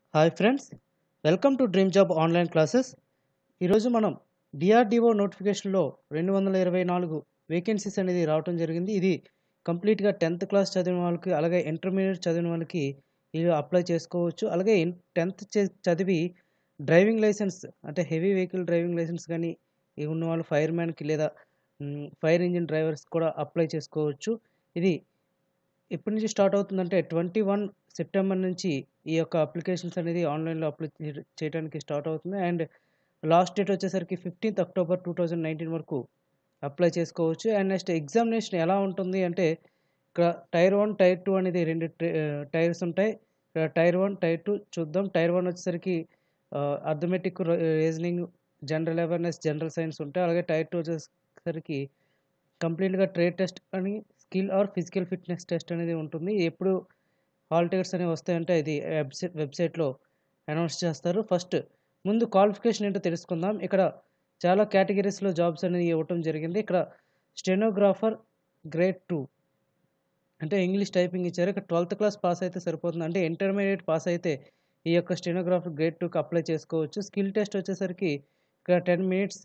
hi friends welcome to dream job online classes ఈరోజు మనం DRDO నోటిఫికేషన్లో రెండు వందల ఇరవై నాలుగు వేకెన్సీస్ అనేది రావటం జరిగింది ఇది కంప్లీట్గా టెన్త్ క్లాస్ చదివిన వాళ్ళకి అలాగే ఇంటర్మీడియట్ చదివిన వాళ్ళకి ఇది అప్లై చేసుకోవచ్చు అలాగే టెన్త్ చదివి డ్రైవింగ్ లైసెన్స్ అంటే హెవీ వెహికల్ డ్రైవింగ్ లైసెన్స్ కానీ ఇవి ఉన్న వాళ్ళు ఫైర్ మ్యాన్కి లేదా ఫైర్ ఇంజిన్ డ్రైవర్స్ కూడా అప్లై చేసుకోవచ్చు ఇది ఎప్పటి నుంచి స్టార్ట్ అవుతుందంటే ట్వంటీ వన్ సెప్టెంబర్ నుంచి ఈ యొక్క అప్లికేషన్స్ అనేది ఆన్లైన్లో అప్లై చే- చేయడానికి స్టార్ట్ అవుతుంది అండ్ లాస్ట్ డేట్ వచ్చేసరికి fifteenth October two thousand nineteen వరకు అప్లై చేసుకోవచ్చు అండ్ నెక్స్ట్ ఎగ్జామినేషన్ ఎలా ఉంటుంది అంటే ఇక్కడ టైర్ వన్ టైర్ టూ అనేది రెండు టైర్స్ ఉంటాయి ఇక్కడ టైర్ వన్ టైర్ టూ చూద్దాం టైర్ వన్ వచ్చేసరికి arithmetic reasoning general awareness general science ఉంటాయి అలాగే టైర్ టూ వచ్చేసరికి కంప్లీట్గా ట్రేడ్ టెస్ట్ అని skill or physical fitness test అనేది ఉంటుంది ఎప్పుడు హాల్ టికెట్స్ అనేవి వస్తాయంటే ఇది వెబ్సైట్ వెబ్సైట్లో అనౌన్స్ చేస్తారు ఫస్ట్ ముందు క్వాలిఫికేషన్ ఏంటో తెలుసుకుందాం ఇక్కడ చాలా కేటగిరీస్లో జాబ్స్ అనేది ఇవ్వటం జరిగింది ఇక్కడ స్టెనోగ్రాఫర్ గ్రేడ్ టూ అంటే ఇంగ్లీష్ టైపింగ్ ఇచ్చారు ఇక్కడ ట్వెల్త్ క్లాస్ పాస్ అయితే సరిపోతుంది అంటే ఇంటర్మీడియట్ పాస్ అయితే ఈ యొక్క స్టెనోగ్రాఫర్ గ్రేడ్ టూకి అప్లై చేసుకోవచ్చు స్కిల్ టెస్ట్ వచ్చేసరికి ఇక్కడ ten minutes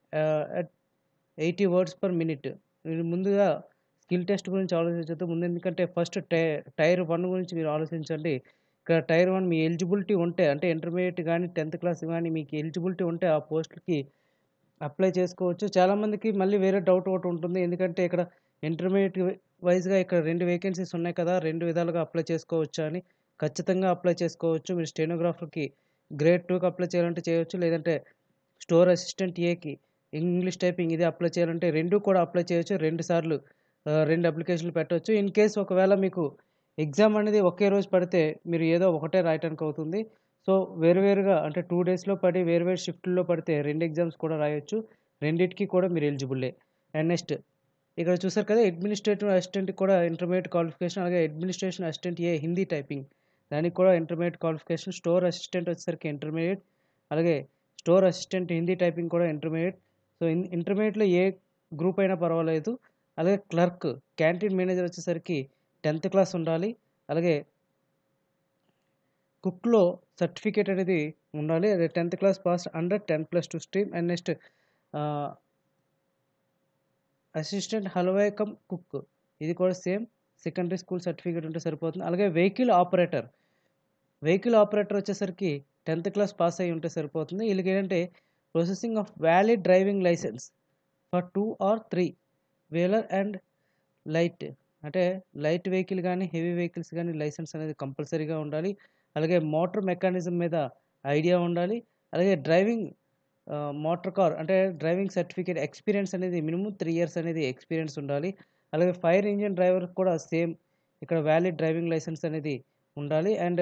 eighty words per minute మీరు ముందుగా స్కిల్ టెస్ట్ గురించి ఆలోచించద్దు ముందు ఎందుకంటే ఫస్ట్ టై టైర్ వన్ గురించి మీరు ఆలోచించండి ఇక్కడ టైర్ వన్ మీ ఎలిజిబిలిటీ ఉంటే అంటే ఇంటర్మీడియట్ కానీ టెన్త్ క్లాస్ కానీ మీకు ఎలిజిబిలిటీ ఉంటే ఆ పోస్ట్కి అప్లై చేసుకోవచ్చు చాలామందికి మళ్ళీ వేరే డౌట్ ఒకటి ఉంటుంది ఎందుకంటే ఇక్కడ ఇంటర్మీడియట్ వైజ్గా ఇక్కడ రెండు వేకెన్సీస్ ఉన్నాయి కదా రెండు విధాలుగా అప్లై చేసుకోవచ్చు అని ఖచ్చితంగా అప్లై చేసుకోవచ్చు మీరు స్టెనోగ్రాఫర్కి గ్రేడ్ టూకి అప్లై చేయాలంటే చేయవచ్చు లేదంటే స్టోర్ అసిస్టెంట్ ఏకి ఇంగ్లీష్ టైపింగ్ ఇది అప్లై చేయాలంటే రెండు కూడా అప్లై చేయొచ్చు రెండు సార్లు ఆ, రెండు అప్లికేషన్లు పెట్టవచ్చు ఇన్ కేస్ ఒకవేళ మీకు ఎగ్జామ్ అనేది ఒకే రోజు పడితే మీరు ఏదో ఒకటే రాయటానికి అవుతుంది సో వేరువేరుగా అంటే టూ డేస్లో పడి వేరువేరు షిఫ్ట్లో పడితే రెండు ఎగ్జామ్స్ కూడా రాయొచ్చు రెండింటికి కూడా మీరు ఎలిజిబుల్లే అండ్ నెక్స్ట్ ఇక్కడ చూసారు కదా అడ్మినిస్ట్రేటివ్ అసిస్టెంట్ కూడా ఇంటర్మీడియట్ క్వాలిఫికేషన్ అలాగే administration assistant A Hindi typing దానికి కూడా ఇంటర్మీడియట్ క్వాలిఫికేషన్ స్టోర్ అసిస్టెంట్ వచ్చేసరికి ఇంటర్మీడియట్ అలాగే స్టోర్ అసిస్టెంట్ హిందీ టైపింగ్ కూడా ఇంటర్మీడియట్ సో ఇన్ ఇంటర్మీడియట్లో ఏ గ్రూప్ అయినా పర్వాలేదు అలాగే క్లర్క్ క్యాంటీన్ మేనేజర్ వచ్చేసరికి టెన్త్ క్లాస్ ఉండాలి అలాగే కుక్లో సర్టిఫికేట్ అనేది ఉండాలి అదే tenth class pass under ten plus two stream and next assistant halwai cum cook ఇది కూడా సేమ్ సెకండరీ స్కూల్ సర్టిఫికేట్ ఉంటే సరిపోతుంది అలాగే వెహికల్ ఆపరేటర్ వెహికల్ ఆపరేటర్ వచ్చేసరికి టెన్త్ క్లాస్ పాస్ అయి ఉంటే సరిపోతుంది వీళ్ళకి ఏంటంటే processing of valid driving license for two or three wheeler and light అంటే లైట్ వెహికల్ కానీ హెవీ వెహికల్స్ కానీ లైసెన్స్ అనేది కంపల్సరీగా ఉండాలి అలాగే మోటార్ మెకానిజం మీద ఐడియా ఉండాలి అలాగే డ్రైవింగ్ మోటార్ కార్ అంటే డ్రైవింగ్ సర్టిఫికేట్ ఎక్స్పీరియన్స్ అనేది మినిమం త్రీ ఇయర్స్ అనేది ఎక్స్పీరియన్స్ ఉండాలి అలాగే ఫైర్ ఇంజిన్ డ్రైవర్ కూడా సేమ్ ఇక్కడ వ్యాలిడ్ డ్రైవింగ్ లైసెన్స్ అనేది ఉండాలి అండ్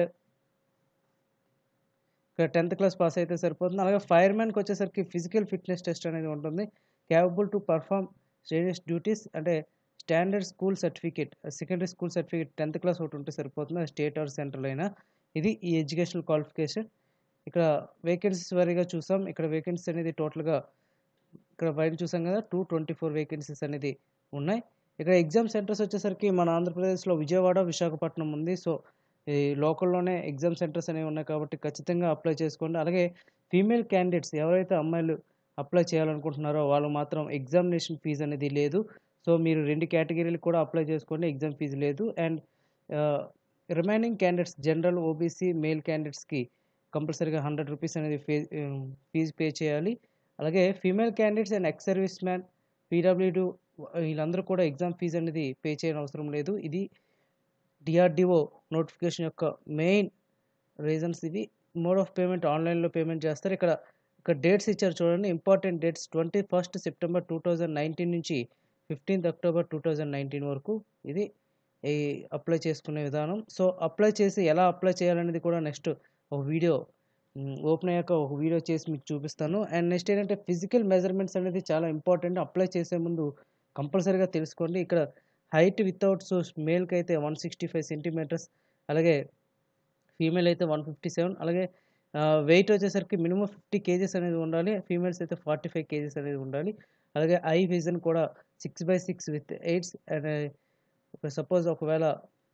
ఇక్కడ టెన్త్ క్లాస్ పాస్ అయితే సరిపోతుంది అలాగే ఫైర్ మ్యాన్కి వచ్చేసరికి ఫిజికల్ ఫిట్నెస్ టెస్ట్ అనేది ఉంటుంది capable to perform strenuous duties అంటే standard school certificate secondary school certificate tenth class ఒకటి ఉంటే సరిపోతుంది అది స్టేట్ ఆర్ సెంట్రల్ అయినా ఇది ఈ ఎడ్యుకేషనల్ క్వాలిఫికేషన్ ఇక్కడ వేకెన్సీస్ వారీగా చూసాం ఇక్కడ వేకెన్సీ అనేది టోటల్గా ఇక్కడ పైన చూసాం కదా టూ ట్వంటీ ఫోర్ వేకెన్సీస్ అనేది ఉన్నాయి ఇక్కడ ఎగ్జామ్ సెంటర్స్ వచ్చేసరికి మన ఆంధ్రప్రదేశ్లో విజయవాడ విశాఖపట్నం ఉంది సో ఈ లోకల్లోనే ఎగ్జామ్ సెంటర్స్ అనేవి ఉన్నాయి కాబట్టి ఖచ్చితంగా అప్లై చేసుకోండి అలాగే ఫీమేల్ క్యాండిడేట్స్ ఎవరైతే అమ్మాయిలు అప్లై చేయాలనుకుంటున్నారో వాళ్ళు మాత్రం ఎగ్జామినేషన్ ఫీజు అనేది లేదు సో మీరు రెండు కేటగిరీలు కూడా అప్లై చేసుకోండి ఎగ్జామ్ ఫీజు లేదు and remaining candidates general OBC male క్యాండిడేట్స్కి కంపల్సరీగా హండ్రెడ్ రూపీస్ అనేది ఫీ ఫీజు పే చేయాలి అలాగే female candidates and ex service man PWD వీళ్ళందరూ కూడా ఎగ్జామ్ ఫీజు అనేది పే చేయడం అవసరం లేదు ఇది డిఆర్డిఓ నోటిఫికేషన్ యొక్క మెయిన్ రీజన్స్ ఇవి మోడ్ ఆఫ్ పేమెంట్ ఆన్లైన్లో పేమెంట్ చేస్తారు ఇక్కడ ఇక్కడ డేట్స్ ఇచ్చారు చూడండి important dates twenty first September two thousand nineteen నుంచి fifteenth October two thousand nineteen వరకు ఇది ఈ అప్లై చేసుకునే విధానం సో అప్లై చేసి ఎలా అప్లై చేయాలనేది కూడా నెక్స్ట్ ఒక వీడియో ఓపెన్ అయ్యాక ఒక వీడియో చేసి మీకు చూపిస్తాను అండ్ నెక్స్ట్ ఏంటంటే ఫిజికల్ మెజర్మెంట్స్ అనేది చాలా ఇంపార్టెంట్ అప్లై చేసే ముందు కంపల్సరీగా తెలుసుకోండి ఇక్కడ హైట్ వితౌట్ షూస్ మేల్కి అయితే వన్ సిక్స్టీ ఫైవ్ సెంటీమీటర్స్ అలాగే ఫీమేల్ అయితే వన్ ఫిఫ్టీ సెవెన్ అలాగే వెయిట్ వచ్చేసరికి మినిమం ఫిఫ్టీ కేజెస్ అనేది ఉండాలి ఫీమేల్స్ అయితే ఫార్టీ ఫైవ్ కేజెస్ అనేది ఉండాలి అలాగే ఐ విజన్ కూడా six by six with aids and suppose ఒకవేళ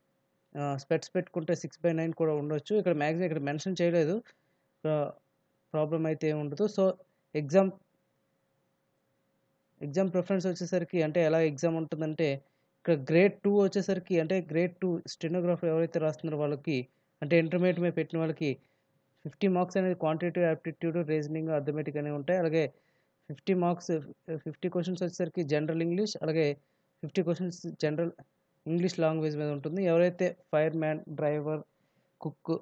స్పెట్స్ పెట్టుకుంటే సిక్స్ బై నైన్ కూడా ఉండొచ్చు ఇక్కడ మ్యాక్సిమం ఇక్కడ మెన్షన్ చేయలేదు ప్రాబ్లం అయితే ఏమి ఉండదు సో ఎగ్జామ్ ఎగ్జామ్ ప్రిఫరెన్స్ వచ్చేసరికి అంటే ఎలా ఎగ్జామ్ ఉంటుందంటే ఇక్కడ గ్రేడ్ టూ వచ్చేసరికి అంటే గ్రేడ్ టూ స్టెనోగ్రాఫర్ ఎవరైతే రాస్తున్నారో వాళ్ళకి అంటే ఇంటర్మీడియట్ మీద పెట్టిన వాళ్ళకి ఫిఫ్టీ మార్క్స్ అనేది క్వాంటిటేటివ్ యాప్టిట్యూడ్ రీజనింగ్ అథమెటిక్ అనేవి ఉంటాయి అలాగే ఫిఫ్టీ మార్క్స్ ఫిఫ్టీ క్వశ్చన్స్ వచ్చేసరికి జనరల్ ఇంగ్లీష్ అలాగే fifty questions general English language మీద ఉంటుంది ఎవరైతే fire man driver cook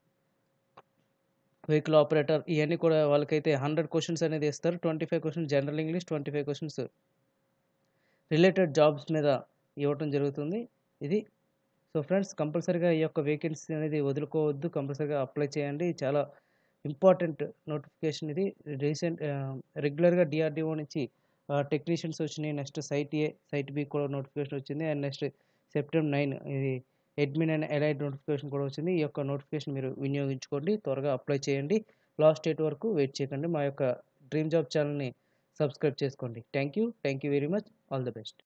vehicle operator ఇవన్నీ కూడా వాళ్ళకైతే హండ్రెడ్ క్వశ్చన్స్ అనేది ఇస్తారు twenty five questions general English twenty five questions related jobs మీద ఇవ్వటం జరుగుతుంది ఇది సో ఫ్రెండ్స్ కంపల్సరీగా ఈ యొక్క వేకెన్సీ అనేది వదులుకోవద్దు కంపల్సరీగా అప్లై చేయండి చాలా ఇంపార్టెంట్ నోటిఫికేషన్ ఇది రీసెంట్ రెగ్యులర్గా డిఆర్డిఓ నుంచి టెక్నీషియన్స్ వచ్చినాయి next site A site B కూడా నోటిఫికేషన్ వచ్చింది అండ్ నెక్స్ట్ సెప్టెంబర్ నైన్ ఇది అడ్మిన్ అండ్ ఎలైడ్ నోటిఫికేషన్ కూడా వచ్చింది ఈ యొక్క నోటిఫికేషన్ మీరు వినియోగించుకోండి త్వరగా అప్లై చేయండి లాస్ట్ డేట్ వరకు వెయిట్ చేయకండి మా యొక్క డ్రీమ్ జాబ్ ఛానల్ని సబ్స్క్రైబ్ చేసుకోండి thank you thank you very much all the best